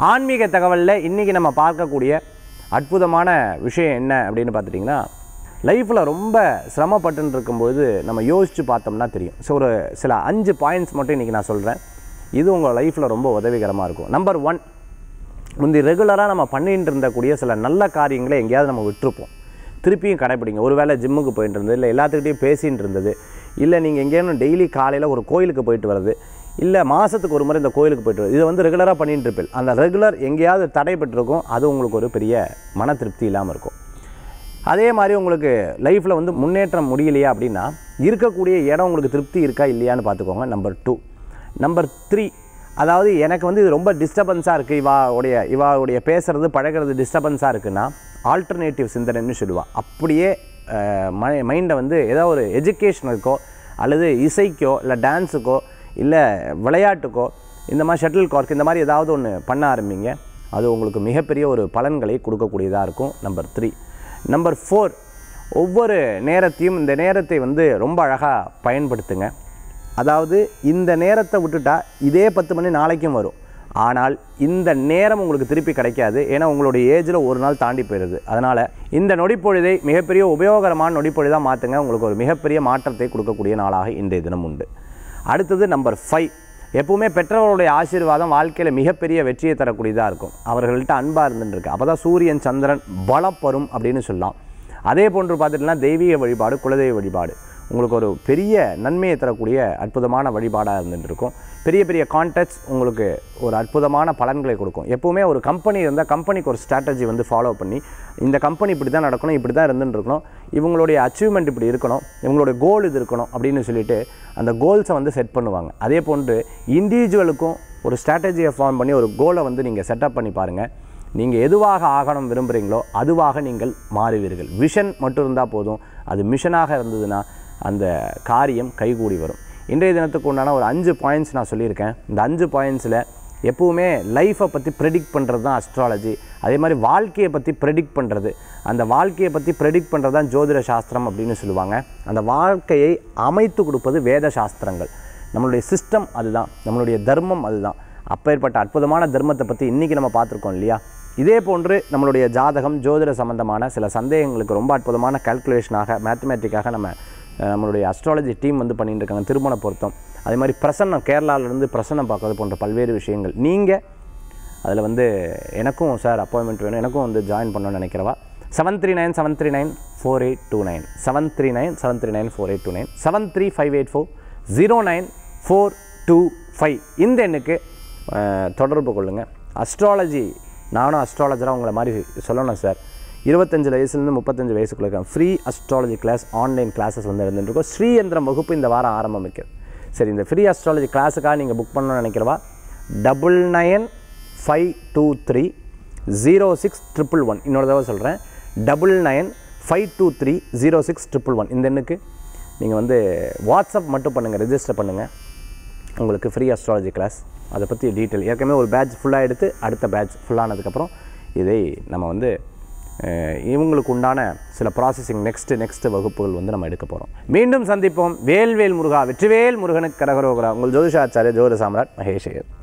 ஆன்மீக தகவலில் இன்றைக்கி நம்ம பார்க்கக்கூடிய அற்புதமான விஷயம் என்ன அப்படின்னு பார்த்துட்டிங்கன்னா லைஃப்பில் ரொம்ப சிரமப்பட்டுன்னு இருக்கும்போது நம்ம யோசித்து பார்த்தோம்னா தெரியும் ஸோ ஒரு சில அஞ்சு பாயிண்ட்ஸ் மட்டும் இன்றைக்கி நான் சொல்கிறேன் இது உங்கள் லைஃப்பில் ரொம்ப உதவிகரமாக இருக்கும் நம்பர் ஒன் முந்தி ரெகுலராக நம்ம பண்ணிட்டு இருந்தக்கூடிய சில நல்ல காரியங்களை எங்கேயாவது நம்ம விட்டுருப்போம் திருப்பியும் கடைப்பிடிங்க ஒருவேளை ஜிம்முக்கு போயிட்டு இருந்தது இல்லை எல்லாத்துக்கிட்டையும் பேசிகிட்டு இருந்தது இல்லை நீங்கள் எங்கேயும் டெய்லி காலையில் ஒரு கோயிலுக்கு போயிட்டு வர்றது இல்லை மாதத்துக்கு ஒரு முறை இந்த கோயிலுக்கு போயிட்டு வருது இதை வந்து ரெகுலராக பண்ணிட்டு இருப்பேன் அந்த ரெகுலர் எங்கேயாவது தடைப்பட்டிருக்கும் அது உங்களுக்கு ஒரு பெரிய மன திருப்தி இல்லாமல் இருக்கும் அதே மாதிரி உங்களுக்கு லைஃப்பில் வந்து முன்னேற்றம் முடியலையா அப்படின்னா இருக்கக்கூடிய இடம் உங்களுக்கு திருப்தி இருக்கா இல்லையான்னு பார்த்துக்கோங்க நம்பர் டூ நம்பர் த்ரீ அதாவது எனக்கு வந்து இது ரொம்ப டிஸ்டர்பன்ஸாக இருக்குது இவா உடைய இவாவுடைய பேசுகிறது பழகிறது டிஸ்டர்பன்ஸாக இருக்குன்னா ஆல்டர்னேட்டிவ் சிந்தனைன்னு சொல்லுவாள் அப்படியே மைண்டை வந்து ஏதோ ஒரு எஜுகேஷனுக்கோ அல்லது இசைக்கோ இல்லை டான்ஸுக்கோ இல்லை விளையாட்டுக்கோ இந்த மாதிரி ஷட்டில் கார்க் இந்த மாதிரி ஏதாவது ஒன்று பண்ண ஆரம்பிங்க அது உங்களுக்கு மிகப்பெரிய ஒரு பலன்களை கொடுக்கக்கூடியதாக இருக்கும் நம்பர் த்ரீ நம்பர் ஃபோர் ஒவ்வொரு நேரத்தையும் இந்த நேரத்தை வந்து ரொம்ப அழகாக பயன்படுத்துங்க அதாவது இந்த நேரத்தை விட்டுட்டா இதே பத்து மணி நாளைக்கும் வரும் ஆனால் இந்த நேரம் உங்களுக்கு திருப்பி கிடைக்காது ஏன்னா உங்களுடைய ஏஜில் ஒரு நாள் தாண்டி போயிடுது அதனால் இந்த நொடிப்பொழுதை மிகப்பெரிய உபயோகரமான நொடிப்பொழுதாக மாற்றுங்க உங்களுக்கு ஒரு மிகப்பெரிய மாற்றத்தை கொடுக்கக்கூடிய நாளாக இன்றைய தினம் உண்டு அடுத்தது நம்பர் ஃபைவ் எப்பவுமே பெற்றவர்களுடைய ஆசீர்வாதம் வாழ்க்கையில் மிகப்பெரிய வெற்றியை தரக்கூடியதாக இருக்கும் அவர்கள்ட்ட அன்பாக இருந்துருக்கு அப்போ தான் சூரியன் சந்திரன் பலப்பரும் அப்படின்னு சொல்லலாம் அதே போன்று பார்த்துட்டுனா தெய்வீக வழிபாடு குலதெய்வ வழிபாடு உங்களுக்கு ஒரு பெரிய நன்மையை தரக்கூடிய அற்புதமான வழிபாடாக இருந்துட்டு இருக்கும் பெரிய பெரிய கான்டாக்ட்ஸ் உங்களுக்கு ஒரு அற்புதமான பலன்களை கொடுக்கும் எப்போவுமே ஒரு கம்பெனி இருந்தால் கம்பெனிக்கு ஒரு ஸ்ட்ராட்டஜி வந்து ஃபாலோ பண்ணி இந்த கம்பெனி இப்படி தான் நடக்கணும் இப்படி தான் இருந்துட்டு இருக்கணும் இவங்களுடைய அச்சீவ்மெண்ட் இப்படி இருக்கணும் இவங்களுடைய கோல் இது இருக்கணும் அப்படின்னு சொல்லிட்டு அந்த கோல்ஸை வந்து செட் பண்ணுவாங்க அதே போன்று இண்டிவிஜுவலுக்கும் ஒரு ஸ்ட்ராட்டஜியை ஃபார்ம் பண்ணி ஒரு கோலை வந்து நீங்கள் செட்டப் பண்ணி பாருங்கள் நீங்கள் எதுவாக ஆகணும் விரும்புகிறீங்களோ அதுவாக நீங்கள் மாறுவீர்கள் விஷன் மட்டும் இருந்தால் போதும் அது மிஷனாக இருந்ததுன்னா அந்த காரியம் கைகூடி வரும் இன்றைய தினத்துக்கு உண்டான ஒரு அஞ்சு பாயிண்ட்ஸ் நான் சொல்லியிருக்கேன் இந்த அஞ்சு பாயிண்ட்ஸில் எப்பவுமே லைஃப்பை பற்றி ப்ரெடிக்ட் பண்ணுறது தான் அஸ்ட்ராலஜி அதே மாதிரி வாழ்க்கையை பற்றி ப்ரெடிக்ட் பண்ணுறது அந்த வாழ்க்கையை பற்றி ப்ரெடிக்ட் பண்ணுறது தான் ஜோதிட சாஸ்திரம் அப்படின்னு சொல்லுவாங்க அந்த வாழ்க்கையை அமைத்து கொடுப்பது வேத சாஸ்திரங்கள் நம்மளுடைய சிஸ்டம் அதுதான் நம்மளுடைய தர்மம் அதுதான் அப்பேற்பட்ட அற்புதமான தர்மத்தை பற்றி இன்றைக்கி நம்ம பார்த்துருக்கோம் இல்லையா இதே போன்று நம்மளுடைய ஜாதகம் ஜோதிட சம்பந்தமான சில சந்தேகங்களுக்கு ரொம்ப அற்புதமான கால்குலேஷனாக மேத்தமேட்டிக்காக நம்ம அஹ், நம்மளுடைய அஸ்ட்ராலஜி டீம் வந்து பண்ணிட்டு இருக்காங்க திருமண பொருத்தம் அதே மாதிரி பிரசன்னம் கேரளாவிலேருந்து பிரசன்னம் பார்க்கறது போன்ற பல்வேறு விஷயங்கள் நீங்கள் அதில் வந்து எனக்கும் சார் அப்பாயின்மெண்ட் வேணும் எனக்கும் வந்து ஜாயின் பண்ணணும்னு நினைக்கிறவா seven three nine seven three nine four eight two nine seven three nine seven three nine four eight two nine seven three five eight four zero nine four two five இந்த எண்ணுக்கு அஹ், தொடர்பு கொள்ளுங்கள் astrology நானும் அஸ்ட்ராலஜராக உங்களை மாதிரி சொல்லணும் sir இருபத்தஞ்சு வயசுலேருந்து முப்பத்தஞ்சு வயசுக்குள்ள இருக்கேன் free astrology class online classes வந்து இருந்துருக்கோம் ஸ்ரீயந்திரம் வகுப்பு இந்த வாரம் ஆரம்பிக்கிறது சரி இந்த ஃப்ரீ அஸ்ட்ராலஜி கிளாஸுக்காக நீங்கள் புக் பண்ணணும்னு நினைக்கிறவா double nine five two three zero six triple one இன்னொரு தடவை சொல்கிறேன் double nine five two three zero six triple one இந்த எண்ணுக்கு நீங்கள் வந்து வாட்ஸ்அப் மட்டும் பண்ணுங்கள் ரெஜிஸ்டர் பண்ணுங்கள் உங்களுக்கு ஃப்ரீ அஸ்ட்ராலஜி கிளாஸ் அதை பற்றி டீட்டெயில் ஏற்கனவே ஒரு பேட்ச் ஃபுல்லாக எடுத்து அடுத்த பேட்ச் ஃபுல்லானதுக்கப்புறம் இதை நம்ம வந்து அஹ், இவங்களுக்கு உண்டான சில ப்ராசஸிங் நெக்ஸ்ட்டு நெக்ஸ்ட்டு வகுப்புகள் வந்து நம்ம எடுக்க போகிறோம் மீண்டும் சந்திப்போம் வேல்வேல் முருகா வெற்றிவேல் முருகனுக்கு கரகரோகரா உங்கள் ஜோதிஷாச்சாரிய ஜோதிட சாம்ராட் மகேஷ் ஐயர்